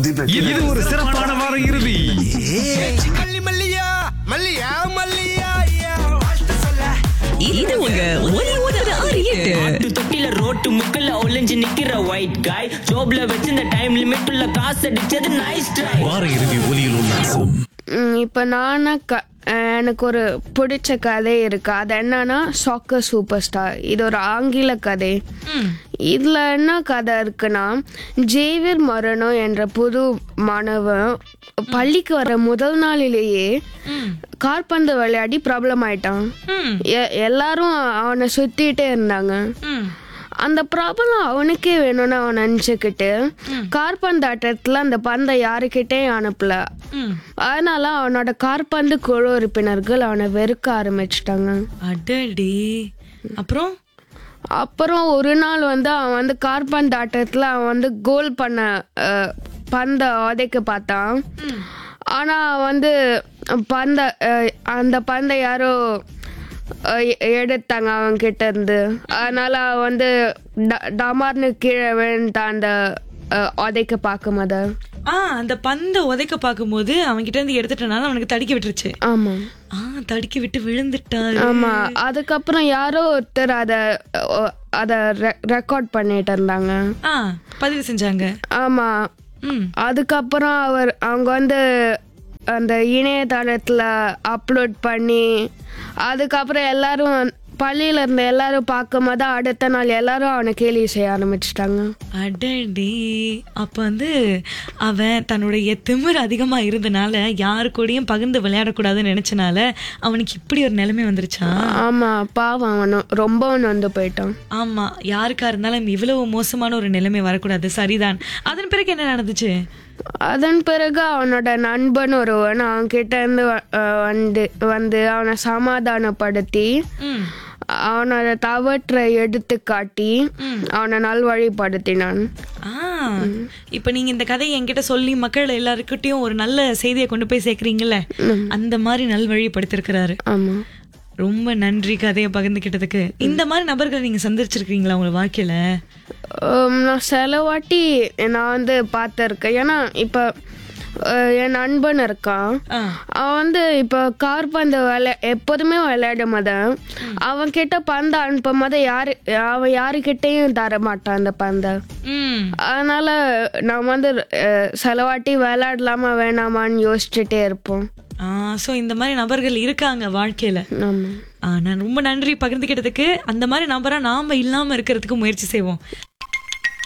தீபக் இது ஒரு சிறப்பான வார இறுதி மல்லி மல்லியா மல்லியா மல்லியா யா, வாழ்த்து சொல்ல இது உங்க ஒலி உதவி அறியீட்டு ஆட்டு தொட்டில ரோட்டு முக்கல்ல ஒளிஞ்சு நிக்கிற ஒயிட் காய் ஜோப்ல வச்சிருந்த டைம் லிமிட் உள்ள காசு அடிச்சது நைஸ் ட்ரை வார இறுதி ஒலியில் உல்லாசம் ம், இப்ப நானா க அஹ் எனக்கு ஒரு பிடிச்ச கதை இருக்கு அது என்னன்னா சாக்கர் சூப்பர் ஸ்டார் இது ஒரு ஆங்கில கதை இதுல என்ன கதை இருக்குன்னா ஜேவியர் மரணோ என்ற புது மாணவன் பள்ளிக்கு வர முதல் நாளிலேயே கால்பந்து விளையாடி ப்ராப்ளம் ஆயிட்டான் எ- எல்லாரும் அவனை சுத்திட்டே இருந்தாங்க அந்த ப்ராப்ளம் அவனுக்கே வேணும்னு அவன் நினச்சிக்கிட்டு கார்பந்தாட்டத்தில் அந்த பந்தை யாருக்கிட்டேயும் அனுப்பல அதனால அவனோட கார்பந்து குழு உறுப்பினர்கள் அவனை வெறுக்க ஆரம்பிச்சிட்டாங்க அடடி அப்புறம் அப்புறம் ஒரு நாள் வந்து அவன் வந்து கார்பந்து ஆட்டத்தில் அவன் வந்து கோல் பண்ண அஹ், பந்தை உதைக்க பார்த்தான் ஆனால் அவன் வந்து பந்தை அஹ், அந்த பந்தை யாரோ அஹ், எ- எடுத்தாங்க அவன் கிட்ட இருந்து அதனால அவன் வந்து ட- டமார்னு கீழே விழுந்தான் அந்த அஹ், உதைக்க பார்க்கும் அதை ஆ அந்த பந்தை உதைக்க பார்க்கும்போது அவன் கிட்ட இருந்து எடுத்துட்டனால அவனுக்கு தடிக்க விட்டுருச்சு ஆமாம் ஆ தடிக்க விட்டு விழுந்துட்டாரு ஆமா அதுக்கப்புறம் யாரோ ஒருத்தர் அத அஹ், அத ரெக்கார்ட் பண்ணிட்டு இருந்தாங்க ஆ பதிவு செஞ்சாங்க ஆமா ம் அதுக்கப்புறம் அவர் அவங்க வந்து அந்த இணையதளத்துல அப்லோட் பண்ணி அதுக்கப்புறம் எல்லாரும் பள்ளியில இருந்த எல்லாரும் பார்க்கும்போது அடுத்த நாள் எல்லாரும் அவனை கேலி செய்ய ஆரம்பிச்சிட்டாங்க அடடி அப்ப வந்து அவன் தன்னுடைய திமிர் அதிகமா இருந்தனால யாரு கூடயும் பகிர்ந்து விளையாடக்கூடாதுன்னு நினைச்சனால அவனுக்கு இப்படி ஒரு நிலைமை வந்துருச்சா ஆமா பாவம் அவனு ரொம்பவும் வந்து போயிட்டான் ஆமா யாருக்கா இருந்தாலும் இவ்வளவு மோசமான ஒரு நிலைமை வரக்கூடாது சரிதான் அதன் பிறகு என்ன நடந்துச்சு அதன் பிறகு அவனோட நண்பன் ஒருவன் அவன் கிட்ட இருந்து வ- அஹ் வந்து வந்து அவனை சமாதானப்படுத்தி ம் அவனோட தவற்றை எடுத்து காட்டி அவனை நல்வழிப்படுத்தினான் ஆ இப்ப நீங்க இந்த கதையை என்கிட்ட சொல்லி மக்கள் எல்லாருக்கிட்டையும் ஒரு நல்ல செய்தியை கொண்டு போய் சேர்க்கறீங்கல்ல அந்த மாதிரி நல்வழிப்படுத்திருக்கிறாரு ஆமா ரொம்ப நன்றி கதையை பகிர்ந்துக்கிட்டதுக்கு இந்த மாதிரி நபர்களை நீங்க சந்திச்சிருக்கீங்களா உங்க வாழ்க்கையில உம், நான் சில வாட்டி நான் வந்து பார்த்துருக்கேன் ஏன்னா இப்போ என் நண்பன் இருக்கான் ஆ. அவன் வந்து இப்போ கார்பந்து விளையா எப்போதுமே விளையாடும் போது அவன் கிட்ட பந்தை அனுப்பும் போது யாரு அவன் யாருக்கிட்டையும் தர மாட்டான் அந்த பந்தை ம் அதனால நான் வந்து அஹ், சில வாட்டி விளையாடலாமா வேணாமான்னு யோசிச்சுட்டே இருப்போம் ஆ சோ இந்த மாதிரி நபர்கள் இருக்காங்க வாழ்க்கையில ஆமா ஆ, நான் ரொம்ப நன்றி பகிர்ந்துக்கிட்டதுக்கு அந்த மாதிரி நபரா நாம இல்லாம இருக்கிறதுக்கு முயற்சி செய்வோம்